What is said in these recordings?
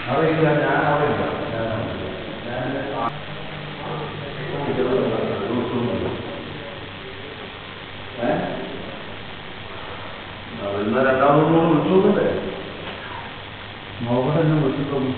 അറിയില്ല ഞാൻ അവിടെ ഇല്ല ഞാൻ ഞാൻ ആ- ഏ? അതെന്നാ രണ്ടാമതും കൂടെ വിളിച്ചു നോക്കണ്ടേ നോക്കട്ടെ എന്നെ വിളിച്ചിട്ടൊന്നും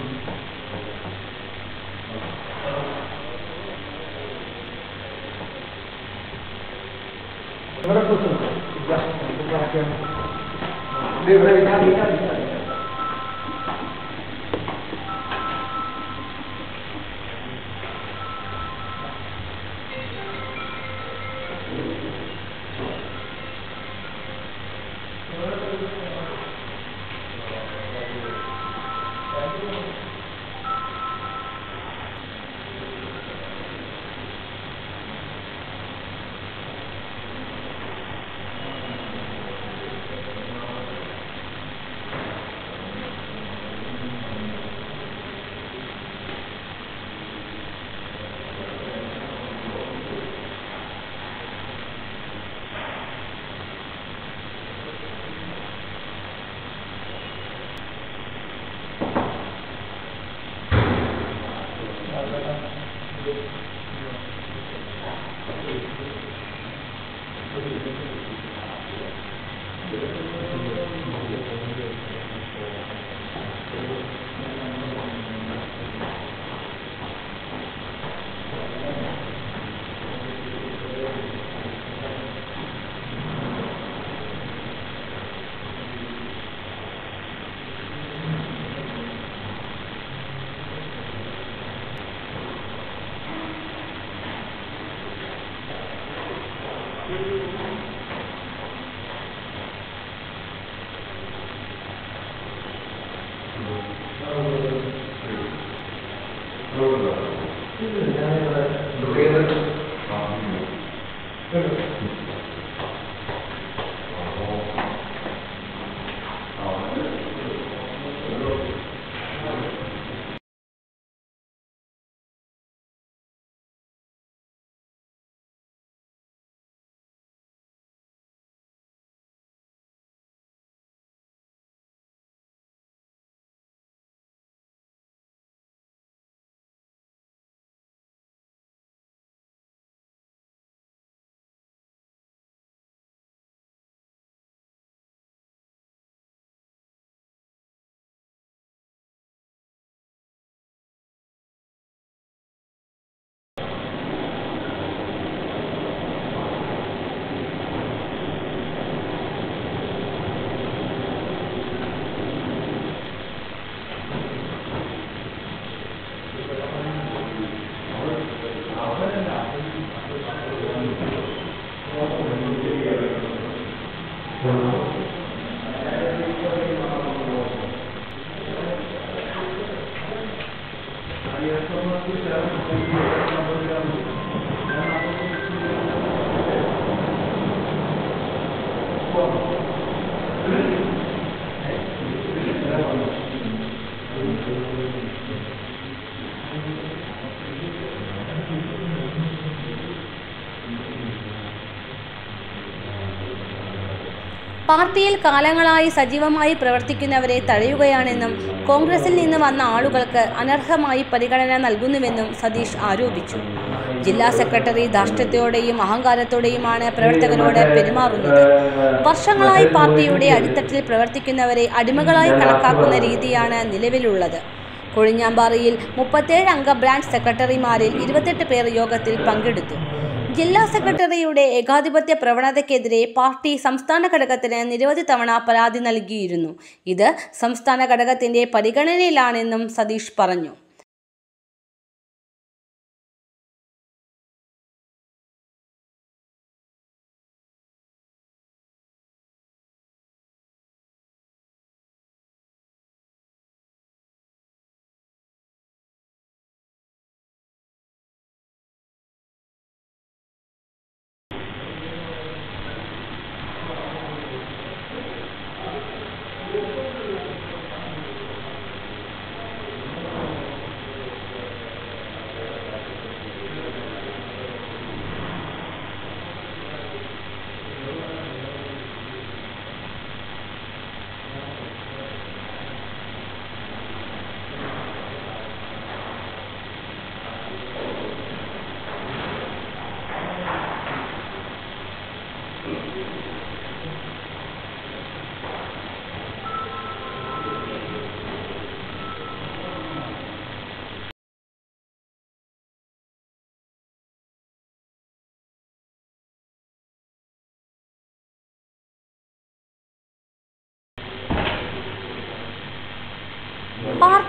പാർട്ടിയിൽ കാലങ്ങളായി സജീവമായി പ്രവർത്തിക്കുന്നവരെ തഴയുകയാണെന്നും കോൺഗ്രസിൽ നിന്ന് വന്ന ആളുകൾക്ക് അനർഹമായി പരിഗണന നൽകുന്നുവെന്നും സതീഷ് ആരോപിച്ചു ജില്ലാ സെക്രട്ടറി ധാർഷ്ട്യത്തോടെയും അഹങ്കാരത്തോടെയുമാണ് പ്രവർത്തകരോട് പെരുമാറുന്നത് വർഷങ്ങളായി പാർട്ടിയുടെ അടിത്തട്ടിൽ പ്രവർത്തിക്കുന്നവരെ അടിമകളായി കണക്കാക്കുന്ന രീതിയാണ് നിലവിലുള്ളത് കൊഴിഞ്ഞാമ്പാറയിൽ മുപ്പത്തേഴ് അംഗ ബ്രാഞ്ച് സെക്രട്ടറിമാരിൽ ഇരുപത്തെട്ട് പേർ യോഗത്തിൽ പങ്കെടുത്തു ജില്ലാ സെക്രട്ടറിയുടെ ഏകാധിപത്യ പ്രവണതയ്ക്കെതിരെ പാർട്ടി സംസ്ഥാന ഘടകത്തിന് നിരവധി തവണ പരാതി നൽകിയിരുന്നു ഇത് സംസ്ഥാന ഘടകത്തിന്റെ പരിഗണനയിലാണെന്നും സതീഷ് പറഞ്ഞു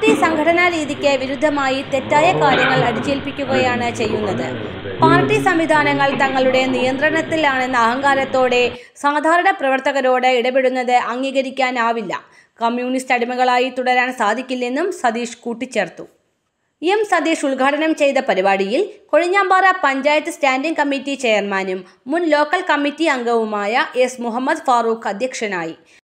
പാർട്ടി സംഘടനാ രീതിക്ക് വിരുദ്ധമായി തെറ്റായ കാര്യങ്ങൾ അടിച്ചേൽപ്പിക്കുകയാണ് ചെയ്യുന്നത് പാർട്ടി സംവിധാനങ്ങൾ തങ്ങളുടെ നിയന്ത്രണത്തിലാണെന്ന അഹങ്കാരത്തോടെ സാധാരണ പ്രവർത്തകരോട് ഇടപെടുന്നത് അംഗീകരിക്കാനാവില്ല കമ്മ്യൂണിസ്റ്റ് അടിമകളായി തുടരാൻ സാധിക്കില്ലെന്നും സതീഷ് കൂട്ടിച്ചേർത്തു എം സതീഷ് ഉദ്ഘാടനം ചെയ്ത പരിപാടിയിൽ കൊഴിഞ്ഞാമ്പാറ പഞ്ചായത്ത് സ്റ്റാൻഡിംഗ് കമ്മിറ്റി ചെയർമാനും മുൻ ലോക്കൽ കമ്മിറ്റി അംഗവുമായ എസ് മുഹമ്മദ് ഫാറൂഖ് അധ്യക്ഷനായി